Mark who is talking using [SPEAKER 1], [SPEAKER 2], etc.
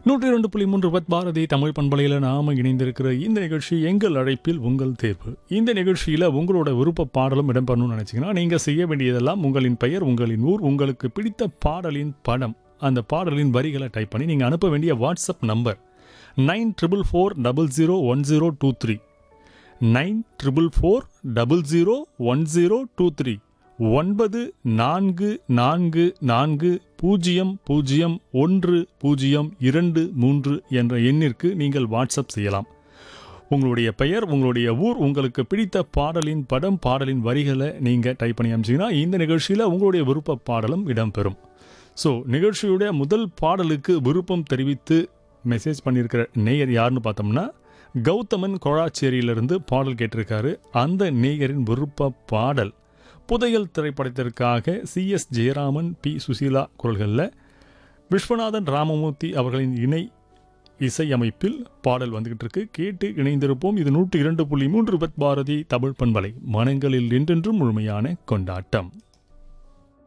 [SPEAKER 1] நூற்றி இரண்டு புள்ளி மூன்று பத் பாரதி தமிழ் பண்பலையில் நாம இணைந்திருக்கிற இந்த நிகழ்ச்சி எங்கள் அழைப்பில் உங்கள் தேர்வு இந்த நிகழ்ச்சியில் உங்களோட விருப்ப பாடலும் இடம்பெறணும்னு நினச்சிங்கன்னா நீங்கள் செய்ய வேண்டியதெல்லாம் உங்களின் பெயர் உங்களின் ஊர் உங்களுக்கு பிடித்த பாடலின் படம் அந்த பாடலின் வரிகளை டைப் பண்ணி நீங்கள் அனுப்ப வேண்டிய WhatsApp number nine triple four double zero one zero two three nine triple four double zero one zero two three ஒன்பது நான்கு நான்கு நான்கு பூஜ்ஜியம் பூஜ்ஜியம் ஒன்று பூஜ்ஜியம் இரண்டு மூன்று என்ற எண்ணிற்கு நீங்கள் வாட்ஸ்அப் செய்யலாம் உங்களுடைய பெயர் உங்களுடைய ஊர் உங்களுக்கு பிடித்த பாடலின் படம் பாடலின் வரிகளை நீங்கள் டைப் பண்ணி அனுப்பிச்சிங்கன்னா இந்த நிகழ்ச்சியில் உங்களுடைய விருப்ப பாடலும் இடம்பெறும் ஸோ நிகழ்ச்சியுடைய முதல் பாடலுக்கு விருப்பம் தெரிவித்து மெசேஜ் பண்ணியிருக்கிற நேயர் யாருன்னு பார்த்தோம்னா கௌதமன் கொழாச்சேரியிலிருந்து பாடல் கேட்டிருக்காரு அந்த நேயரின் விருப்ப பாடல் புதையல் திரைப்படத்திற்காக C S Jayaraman P Susheela குரல்களில் விஸ்வநாதன் ராமமூர்த்தி அவர்களின் இணை இசையமைப்பில் பாடல் வந்துகிட்டு இருக்கு கேட்டு இணைந்திருப்போம் இது நூற்றி இரண்டு புள்ளி மூன்று பத் பாரதி தமிழ் பண்பலை மனங்களில் என்றென்றும் முழுமையான கொண்டாட்டம்